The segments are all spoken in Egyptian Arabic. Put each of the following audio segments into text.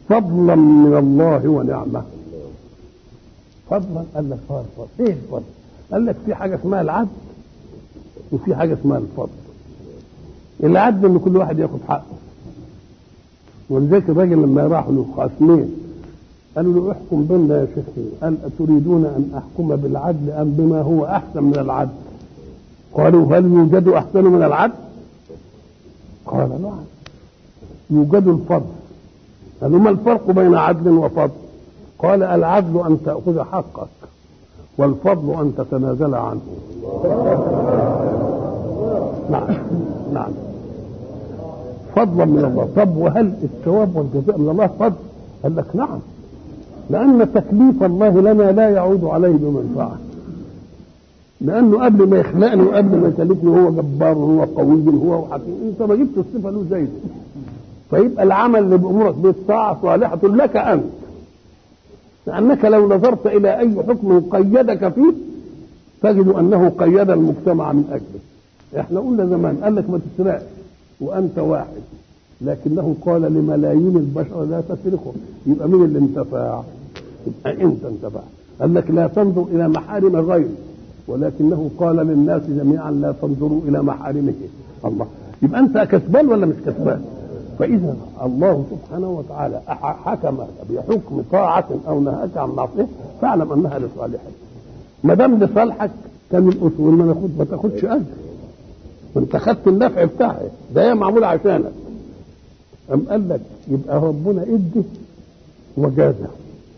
فضلا من الله ونعمه فضلا قال لك اه الفضل ايه الفضل؟ قال لك في حاجه اسمها العدل وفي حاجه اسمها الفضل العدل ان كل واحد ياخد حقه ولذلك الراجل لما راحوا له خصمين قالوا له احكم بيننا يا شيخ قال أتريدون أن أحكم بالعدل أم بما هو أحسن من العدل قالوا هل يوجد أحسن من العدل قال نعم يوجد الفضل قالوا ما الفرق بين عدل وفضل قال العدل أن تأخذ حقك والفضل أن تتنازل عنه نعم نعم فضلا من الله طب وهل الثواب والجزاء من الله فضل قال لك نعم لأن تكليف الله لنا لا يعود عليه بمنفعة لأنه قبل ما يخلقني وقبل ما يكلفني هو جبار وهو قوي وهو حكيم أنت ما جبت الصفة له زي فيبقى العمل اللي بأمورك بالطاعة صالحة لك أنت لأنك لو نظرت إلى أي حكم قيدك فيه تجد أنه قيد المجتمع من أجله احنا قلنا زمان قال لك ما تسرقش وأنت واحد لكنه قال لملايين البشر لا تسرقوا يبقى مين اللي انتفع؟ يبقى انت انتفع قال لك لا تنظر الى محارم غيرك ولكنه قال للناس جميعا لا تنظروا الى محارمه الله يبقى انت كسبان ولا مش كسبان؟ فاذا الله سبحانه وتعالى حكم بحكم طاعه او نهاك عن معصيه فاعلم انها لصالحك ما دام لصالحك كان الاصول ما ناخد ما تاخدش اجر انت خدت النفع بتاعه ده هي معمول عشانك أم قال لك يبقى ربنا ادي وجازه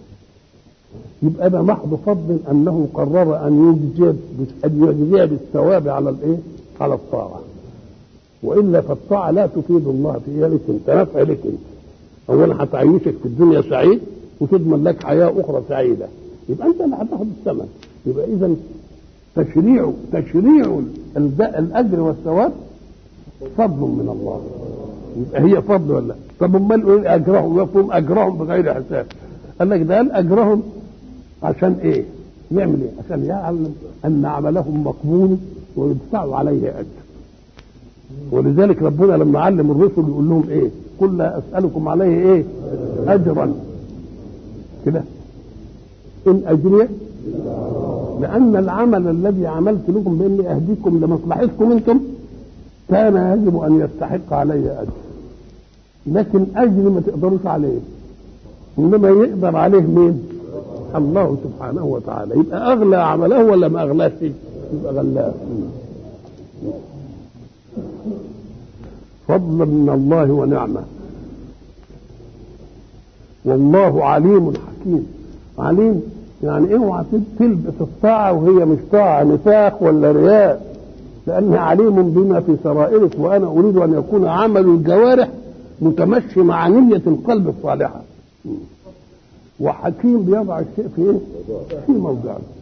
يبقى ده محض فضل انه قرر ان يجزي ان يجزي بالثواب على الايه؟ على الطاعه والا فالطاعه لا تفيد الله في لك انت نفع لك انت اولا هتعيشك في الدنيا سعيد وتضمن لك حياه اخرى سعيده يبقى انت اللي هتاخد الثمن يبقى اذا تشريع تشريع الاجر والثواب فضل من الله يبقى هي فضل ولا طب امال ايه اجرهم يفهم اجرهم بغير حساب قال لك ده قال اجرهم عشان ايه يعمل ايه عشان يعلم ان عملهم مقبول ويدفعوا عليه اجر ولذلك ربنا لما علم الرسل يقول لهم ايه قل لا اسالكم عليه ايه اجرا كده ان اجري لان العمل الذي عملت لكم باني اهديكم لمصلحتكم انتم كان يجب ان يستحق علي اجر لكن اجر ما تقدروش عليه انما يقدر عليه مين الله سبحانه وتعالى يبقى اغلى عمله ولا ما اغلاش يبقى غلاه فضلا من الله ونعمه والله عليم حكيم عليم يعني اوعى تلبس الطاعه وهي مش طاعه نفاق ولا رياء لأنه عليم بما في سرائرك وأنا أريد أن يكون عمل الجوارح متمشي مع نية القلب الصالحة وحكيم بيضع الشيء في إيه؟ في موضعه